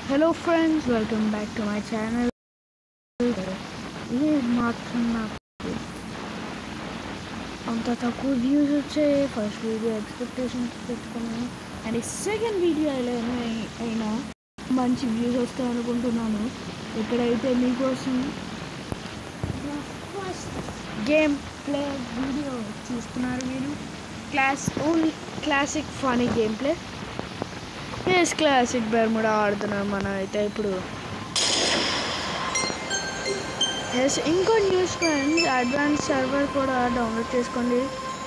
Hello friends welcome back to my channel ఇది మాత్రం నాకు అంత తక్కువ వ్యూస్ వచ్చాయి ఫస్ట్ వీడియో ఎక్స్పెక్టేషన్స్ పెట్టుకున్నాను అండ్ ఈ సెకండ్ వీడియో ఎలా అయినా మంచి వ్యూస్ వస్తాయి అనుకుంటున్నాను ఇక్కడైతే మీకోసం గేమ్ ప్లే వీడియో చూస్తున్నారు మీరు class only classic funny game play yes classic Bermuda ఆడుతున్నాం మనం అయితే ఇప్పుడు ఎస్ ఇంకో న్యూస్ ఫ్రెండ్స్ అడ్వాన్స్ సర్వర్ కూడా డౌన్లోడ్ చేసుకోండి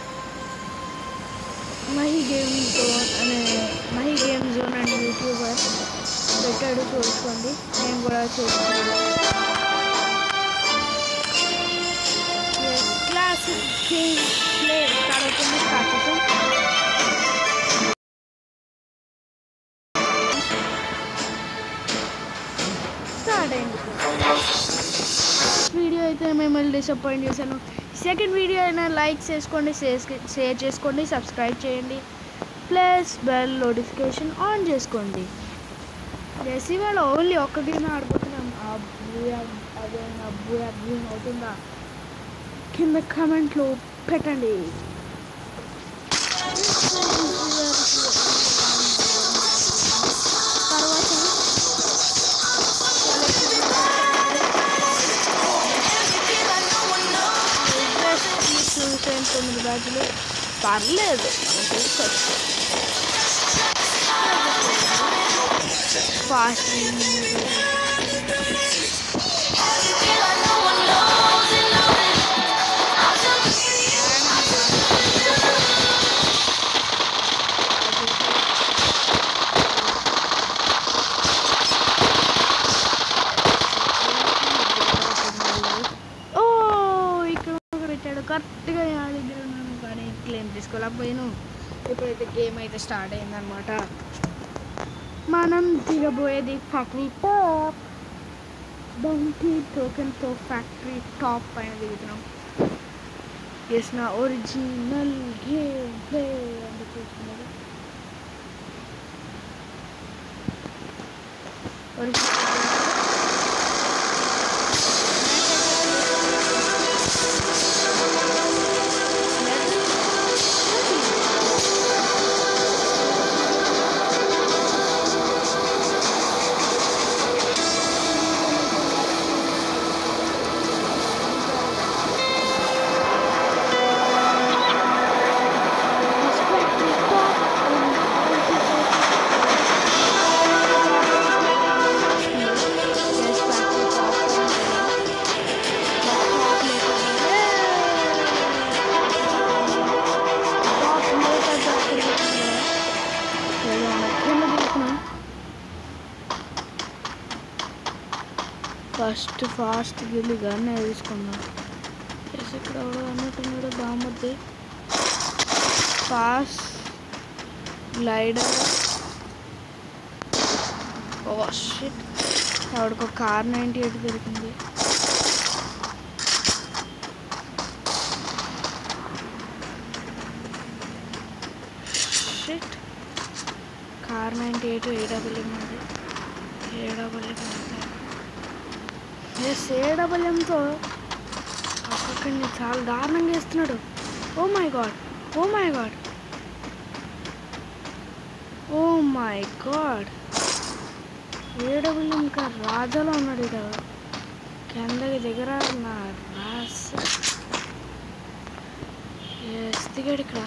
మహి గేమ్ జోన్ అనే మహి గేమ్ జోన్ అనే యూట్యూబర్ పెట్టాడు చూసుకోండి నేను కూడా చూసుకున్నాను క్లాసిక్ గేమ్ ప్లే స్టార్ట్ అవుతుంది స్టార్ట్ చేసాం స్టార్ట్ అయింది వీడియో అయితే మిమ్మల్ని డిసప్పాయింట్ చేశాను సెకండ్ వీడియో అయినా లైక్ చేసుకోండి షేర్ చేసుకోండి సబ్స్క్రైబ్ చేయండి ప్లస్ బెల్ నోటిఫికేషన్ ఆన్ చేసుకోండి ఎస్ ఇవాళ ఓన్లీ ఒక్క గేమ్ ఆడిపోతున్నాం అబ్బుయా అదే అబ్బుయా గేమ్ అవుతుందా కింద కమెంట్లో పెట్టండి తర్వాత చూసాను తొమ్మిది బ్యాచ్లు పర్లేదు మనం చూసుకోవచ్చు ఫాస్ట్ ఓ ఇక్కడ ఒకడు పెట్టాడు కరెక్ట్గా నా దగ్గర ఉన్నాను కానీ క్లెయిమ్ తీసుకోలేకపోయాను ఇప్పుడైతే గేమ్ అయితే స్టార్ట్ అయిందనమాట మనం దిగబోయేది ఫ్యాక్టరీ టాప్ బౌంటీ టోకెన్తో ఫ్యాక్టరీ టాప్ పైన దిగుతున్నాం ఎస్ నా ఒరిజినల్ గేమ్ ప్లే అని చూస్తున్నారు ఫస్ట్ ఫాస్ట్ వెళ్ళి గన్నే తీసుకుందాం ఎస్ ఇక్కడ ఎవడో అన్నట్టున్నాడు బాగుంది ఫాస్ట్ గ్లైడర్ ఓ షిట్ ఆవిడకు కార్ నైంటీ ఎయిట్ దొరికింది shit car ninety eight AWM ఉంది ఏడబ్ల్యూఎం ఎస్ ఏడబ్ల్యూఎంతో ఒక్కొక్కడిని చాలా దారుణంగా వేస్తున్నాడు oh my god oh my god oh my god AW ఇంకా రాజాలో ఉన్నాడు ఇక కిందకి దగ్గర నా రాస్ ఎస్ దిగాడు ఇక్కడ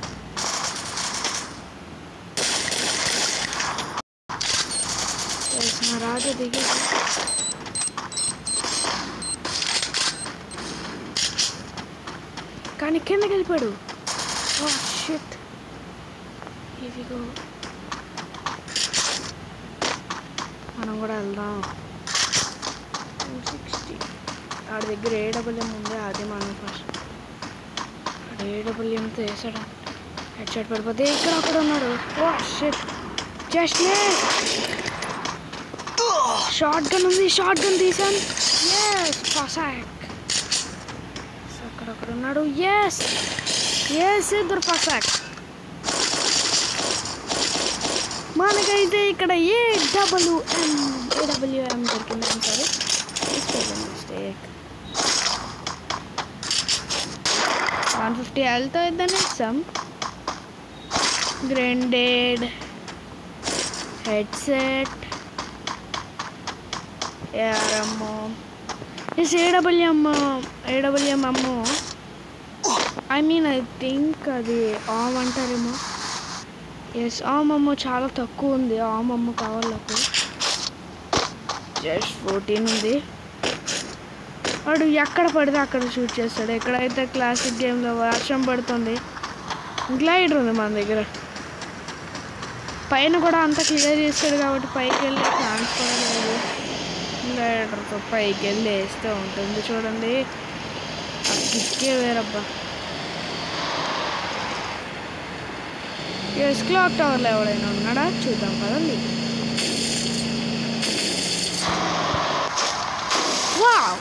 ఎస్ నా రాజా దిగాడు కానీ కిందకి వెళ్ళిపోయాడు ఓ షిట్ ఇదిగో మనం కూడా వెళ్దాం టూ సిక్స్టీ ఆడి దగ్గర ఏ డబుల్ఎం ఉంది అది మనం ఫస్ట్ ఆడు ఏ డబుల్ఎంతో వేసాడు హెడ్ షాట్ పడిపోతే ఇక్కడ అక్కడ ఉన్నాడు oh shit just shotgun ఉంది షార్ట్ గన్ తీసాను ఎస్ పసాక్ అక్కడక్కడ ఉన్నాడు ఎస్ ఎస్ ఇద్దరు పసాక్ మనకైతే ఇక్కడ A W M A W ఎం దొరికింది అంటారు మిస్టేక్ వన్ ఫిఫ్టీ హెల్త్ అయితేనే ఇస్తాం గ్రెండెడ్ హెడ్సెట్ ఏఆర్ఎమ్మో ఎస్ ఏడబ్ల్యూఎం ఏడబ్ల్యూఎం అమ్మో ఐ మీన్ ఐ థింక్ అది ఆమ్ అంటారేమో ఎస్ ఆమ్ అమ్మ చాలా తక్కువ ఉంది ఆమ్ అమ్మ కావాలి నాకు జస్ట్ ఫోర్టీన్ ఉంది వాడు ఎక్కడ పడితే అక్కడ షూట్ చేస్తాడు ఎక్కడైతే క్లాసిక్ గేమ్లో వర్షం పడుతుంది గ్లైడర్ ఉంది మన దగ్గర పైన కూడా అంత క్లియర్ చేస్తాడు కాబట్టి పైకి వెళ్ళే ఛాన్స్ కూడా లేదు గ్లైడర్తో పైకి వెళ్ళి వేస్తే ఉంటుంది చూడండి ఆ కిక్కే వేరబ్బా ఎస్ క్లాక్ టవర్లో ఎవడైనా ఉన్నాడా చూద్దాం కదండి వావ్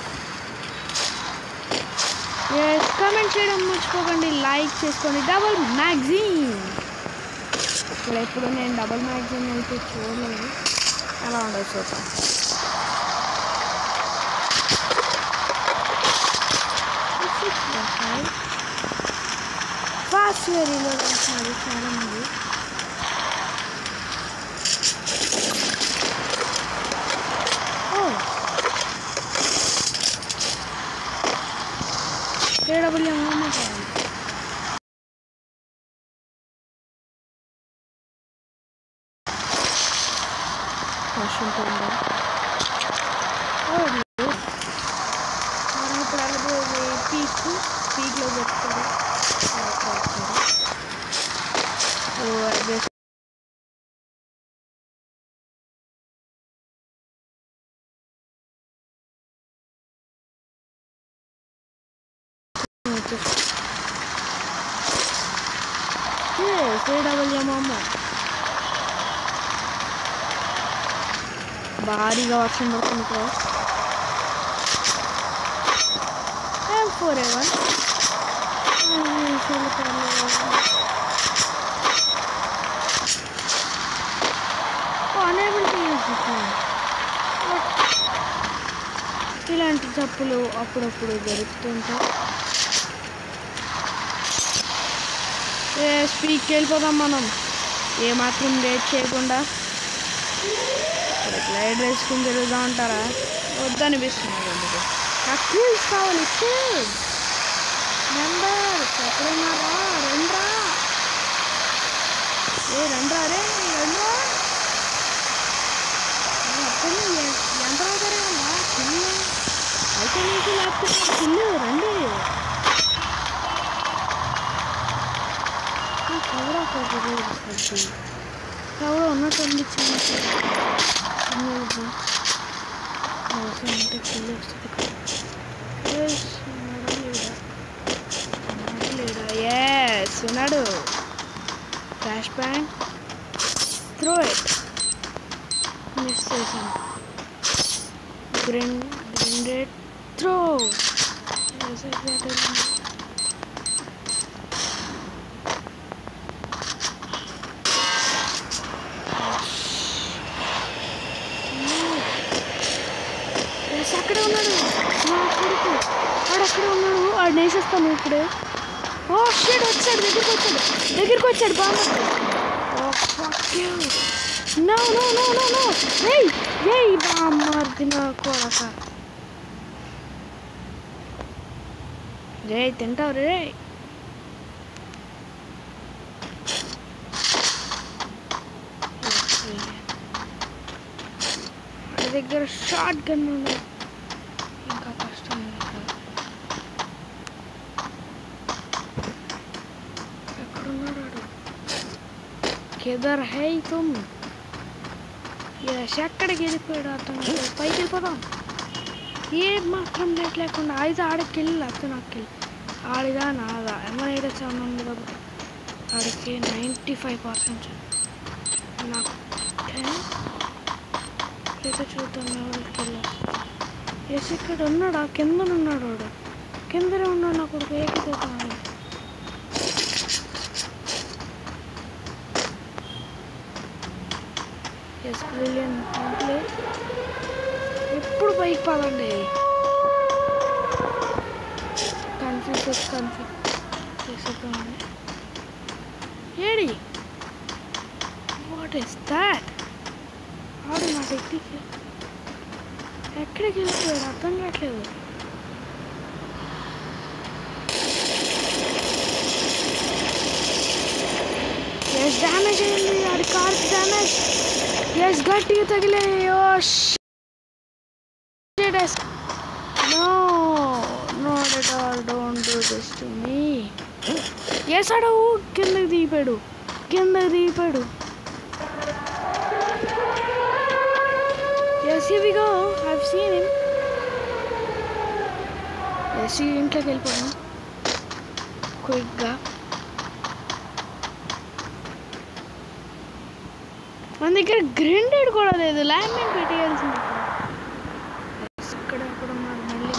ఎస్ కామెంట్ చేయడం మర్చిపోకండి లైక్ చేసుకోండి డబుల్ మ్యాగజీన్ ఇక్కడ ఎప్పుడు నేను డబుల్ మ్యాగజీన్ అయితే చూడలేదు ఎలా ఉండదు చూద్దాం ఫాస్ట్ వెరీలో రాసినారు చాలా మంది ఓ ఏడబ్ల్యూ అమ్మ కావాలి వాషింగ్టన్ మనం ఇప్పుడు వెళ్ళబోయే పీక్ పీక్లో పెట్టుకోవాలి ఓ అదే అమ్మ భారీగా వర్షం పడుతుంది ఇక్కడ forever unable to use ఇలాంటి తప్పులు అప్పుడప్పుడు జరుగుతుంటాయి స్పీక్ వెళ్ళిపోదాం మనం ఏమాత్రం లేట్ చేయకుండా గ్లైడ్ వేసుకుని తిరుగుతూ ఉంటారా వద్దనిపిస్తున్నారు ఎందుకు నాకు కూల్స్ కావాలి కూల్స్ మెంబర్స్ ఎక్కడున్నారా రండ్రా ఏ రండ్రా రే రండ్రా అప్పుడు ఎంత అవుతారా చిన్న అయితే నీకు లేకపోతే చిన్న రండి కవర్ ఆఫ్ అవుతుంది కవర్ ఉన్నట్టు అనిపించింది చిన్నది అవసరం ఉంటే చిల్లు వస్తుంది Yes, ఉన్నాడా లేడా? ఉన్నాడా లేడా ఎస్ ఉన్నాడు flash bang throw it miss చేశాను గ్రెన్ గ్రెండెడ్ త్రో ఎస్ అక్కడే ఉన్నాడు నా కొడుకు వాడు అక్కడే ఉన్నాడు వాడు వేసేస్తాను ఇప్పుడు ఓ షేడ్ వచ్చాడు దగ్గరికి వచ్చాడు దగ్గరికి వచ్చాడు బాగా oh fuck you no no no no no ఏయ్ ఏయ్ బామ్మర్ది నా కొడక రే తింటావు రే వాడి దగ్గర షార్ట్ గన్ ఉంది ఇంకా కష్టం ఇంకా. ఎక్కడున్నాడు వాడు? కిధర్ హై తుమ్ ఎస్ ఎక్కడికి వెళ్ళిపోయాడు అతను పైకి వెళ్ళిపోదాం ఏ మాత్రం లేట్ లేకుండా అయితే ఆడికి వెళ్ళి లేకపోతే నాకు వెళ్ళి ఆడిదా నాదా ఏమైనా చాలా ఉంది కాబట్టి ఆడికి నైంటీ ఫైవ్ పర్సెంట్ నాకు టెన్ అయితే చూద్దాం ఎవరికి వెళ్ళా ఎస్ ఇక్కడ ఉన్నాడా కింద ఉన్నాడు వాడు కిందనే ఉన్నాడు నా కొడుకు ఏకిపోతాను ఎస్ బ్రిలియన్ ప్లే ఎప్పుడు పైకి పదండి కన్ఫ్యూజ్ కన్ఫ్యూజ్ చేసిపోయింది ఏడి వాట్ ఇస్ దాట్ ఆడు నా టెక్నిక్ ఎక్కడికి వెళ్ళిపోయాడు అర్థం కావట్లేదు ఎస్ డ్యామేజ్ అయింది ఆడి కార్ డ్యామేజ్ ఎస్ గట్టిగా తగిలే oh no not at all don't do this to me yes ఆడు కిందకి దిగిపోయాడు కిందకి దిగిపోయాడు yes here we go I've seen him yes ఇంట్లోకి వెళ్ళిపోయాను క్విక్గా మన దగ్గర గ్రిండెడ్ కూడా లేదు ల్యాండింగ్ పెట్టేయాల్సింది Yes, ఇక్కడ ఇక్కడ ఉన్నారు మళ్ళీ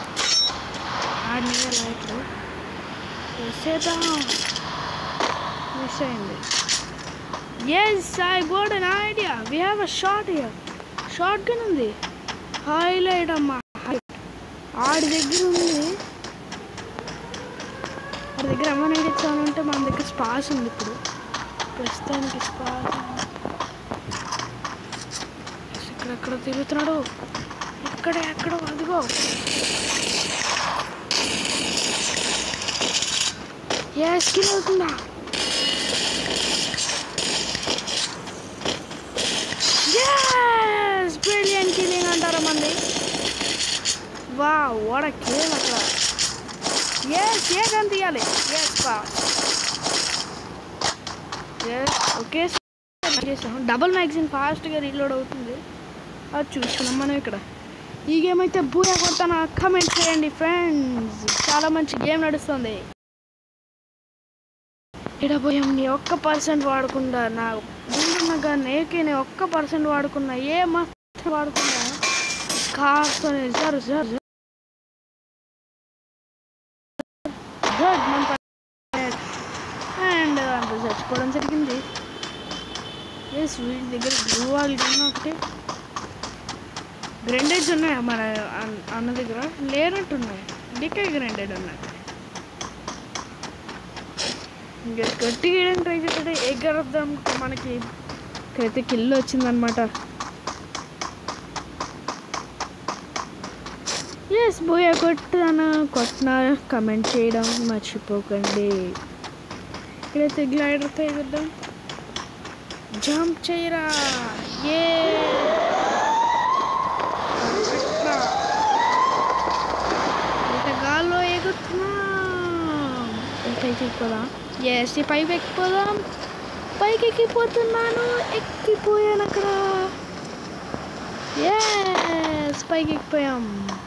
ఆడిన లైట్లు చేద్దాం మిస్ అయింది yes I got an idea we have a short ear shotgun ఉంది హైలైట్ అమ్మా ఆడి దగ్గర ఉంది ఆడి దగ్గర ఏమైనా ఇచ్చానంటే మన దగ్గర స్పాస్ ఉంది ఇప్పుడు ప్రస్తుతానికి స్పాస్ ఇక్కడెక్కడ తిరుగుతున్నాడు ఇక్కడ ఎక్కడో అదిగో ఏ స్కిల్ అవుతుందా Yes! Brilliant killing అంటారా మంది వా వాడ కిల్ అక్కడ ఎస్ ఏ గన్ తీయాలి ఎస్ పాస్ ఎస్ ఓకే చేసాం డబుల్ మ్యాగజిన్ ఫాస్ట్గా రీలోడ్ అవుతుంది అది చూసుకున్నాం మనం ఇక్కడ ఈ గేమ్ అయితే బూయా కొడతాను కమెంట్ చేయండి ఫ్రెండ్స్ చాలా మంచి గేమ్ నడుస్తుంది ఇక్కడ పోయాం ఒక్క పర్సెంట్ వాడకుండా నా ముందున్న గన్ ఏకేనే ఒక్క పర్సెంట్ వాడుకున్నా ఏ మాత్రం వాడుకున్నా కార్తో సార్ సార్ అండ్ అంత చచ్చిపోవడం జరిగింది ఎస్ వీటి దగ్గర గ్లూ వాల్ గన్ ఒకటి గ్రెండేజ్ ఉన్నాయి మన అన్న- అన్న దగ్గర లేనట్టున్నాయి డికే గ్రెండెడ్ ఉన్నాయి ఇంకా గట్టిగా వేయడానికి ట్రై చేస్తుంటే ఎగ్గరద్దాం మనకి ఇక్కడైతే కిల్లు వచ్చిందనమాట ఎస్ బోయా కొట్టాను కొట్టిన కమెంట్ చేయడం మర్చిపోకండి ఇక్కడైతే గ్లైడర్తో ఎగుద్దాం జంప్ చేయరా ఏ గాల్లో ఎగుతున్నాం పైకి ఎక్కిపోదాం ఎస్ ఈ పైకి ఎక్కిపోదాం పైకి ఎక్కిపోతున్నాను ఎక్కిపోయాను అక్కడ ఎస్ పైకి ఎక్కిపోయాం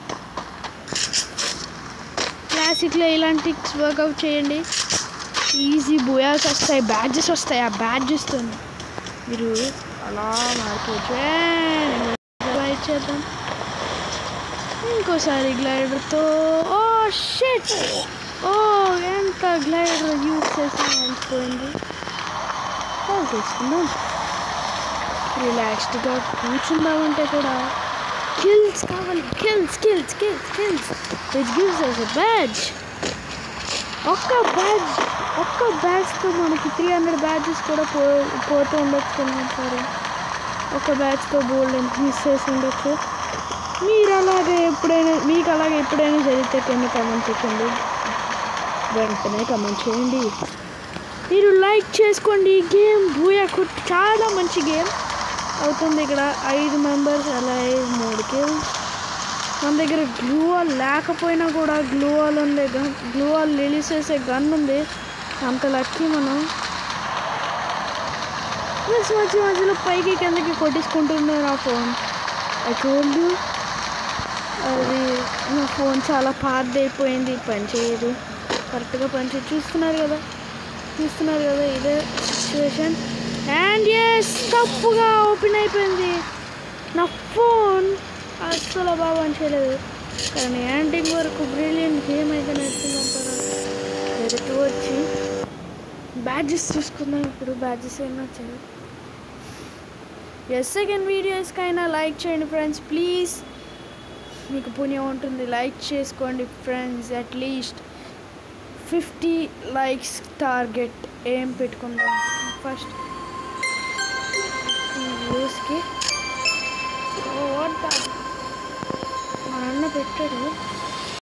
క్లాసిక్లో ఇలాంటి వర్కౌట్ చేయండి ఈజీ బోయాస్ వస్తాయి బ్యాడ్జెస్ వస్తాయి ఆ బ్యాడ్జెస్తో మీరు అలా మారిపోవచ్చు ఎలా ఇచ్చేద్దాం ఇంకోసారి గ్లైడర్తో ఓ షిట్ ఓ ఎంత గ్లైడర్ యూజ్ చేసి అనిపోయింది తీసుకుందాం రిలాక్స్డ్గా కూర్చుందామంటే కూడా కిల్స్ కావాలి kills kills kills kills which gives us a badge ఒక్క బ్యాడ్జ్ ఒక్క బ్యాడ్జ్తో మనకి త్రీ హండ్రెడ్ బ్యాడ్జెస్ కూడా పో పోతూ ఉండొచ్చు కొన్నిసారి ఒక బ్యాచ్తో బోల్డ్ ఎంత మిస్ చేసి ఉండొచ్చు మీరు అలాగే ఎప్పుడైనా మీకు అలాగే ఎప్పుడైనా జరిగితే కింద కమెంట్ చేయండి వెంటనే కమెంట్ చేయండి మీరు లైక్ చేసుకోండి ఈ గేమ్ బూయా కొట్ చాలా మంచి గేమ్ అవుతుంది ఇక్కడ ఐదు మెంబర్స్ అలాగే మూడు కిల్స్ మన దగ్గర గ్లూ వాల్ లేకపోయినా కూడా గ్లూ వాల్ ఉంది గన్ గ్లూ వాల్ రిలీజ్ చేసే గన్ ఉంది అంత లక్కీ మనం ప్లస్ మధ్య మధ్యలో పైకి కిందకి కొట్టించుకుంటుంది నా ఫోన్ ఐ టోల్డ్ యూ అది నా ఫోన్ చాలా పాత్ అయిపోయింది పని చేయదు కరెక్ట్గా పని చేసి చూస్తున్నారు కదా చూస్తున్నారు కదా ఇదే సిచ్యువేషన్ అండ్ ఎస్ తప్పుగా ఓపెన్ అయిపోయింది నా ఫోన్ అస్సలు బాగా పని చేయలేదు కానీ ఎండింగ్ వరకు బ్రిలియంట్ గేమ్ అయితే నడుస్తుందంటారా డైరెక్ట్ వచ్చి బ్యాడ్జెస్ చూసుకుందాం ఇప్పుడు బ్యాడ్జెస్ ఏమైనా వచ్చాయి ఎస్ సెకండ్ వీడియోస్కైనా లైక్ చేయండి ఫ్రెండ్స్ ప్లీజ్ మీకు పుణ్యం ఉంటుంది లైక్ చేసుకోండి friends at least fifty likes target ఏం పెట్టుకుందాం ఫస్ట్ ఈ వ్యూస్కి ఓ వాట్ మా అన్న పెట్టాడు